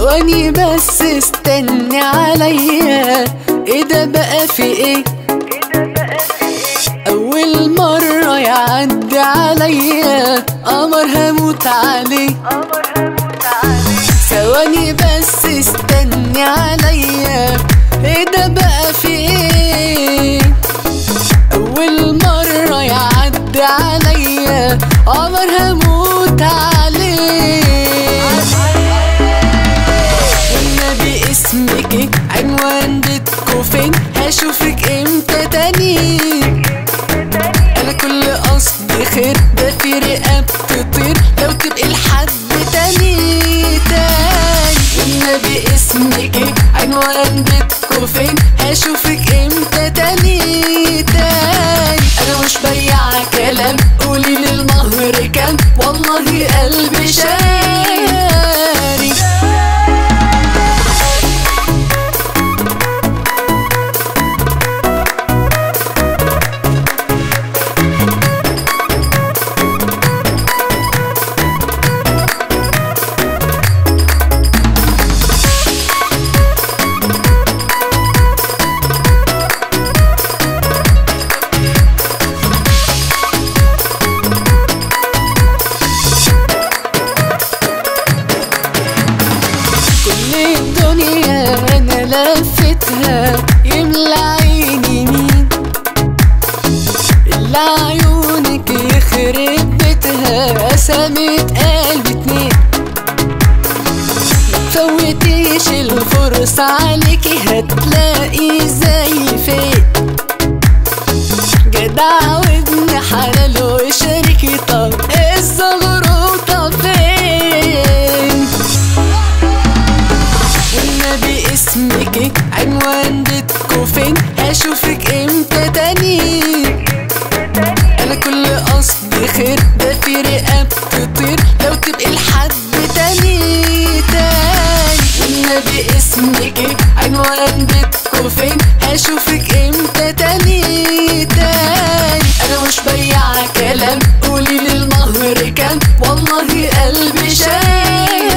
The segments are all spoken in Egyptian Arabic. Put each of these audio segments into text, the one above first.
ثواني بس استني عليا ايه ده بقى في ايه اول مرة يعدي عليا قمر هموت عليه ثواني بس استني عليا ايه ده بقى في ايه اول مرة يعدي عليا قمر هموت عليه والنبي اسمك ايه عنوان بيتكو فين هشوفك امتى تاني انا كل قصدي خير ده في رقبتي طير لو تبقي لحد تاني تاني والنبي اسمك ايه عنوان بيتكو فين هشوفك امتى تاني تاني انا مش بياعة كلام قولي لي المهر كام والله قلبي شاري كل الدنيا انا لفتها يملى عيني مين اللي عيونك يخرب بيتها قسمت قلبي اتنين متفوتيش الفرصة عليكي هتلاقي زي فين جدع وابن حلال وشريكي طب الزغروطة فين والنبي اسمك ايه عنوان بيتكو فين هشوفك امتى تاني انا كل قصدي خير ده في رقبتي طير لو تبقي لحد تاني تاني والنبي اسمك ايه عنوان بيتكو فين هشوفك امتى تاني تاني انا مش بياعة كلام قولي لي المهر كام والله قلبي شاري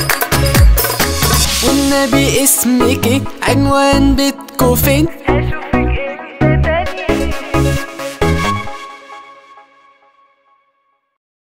والنبي اسمك ايه عنوان بيتكو فين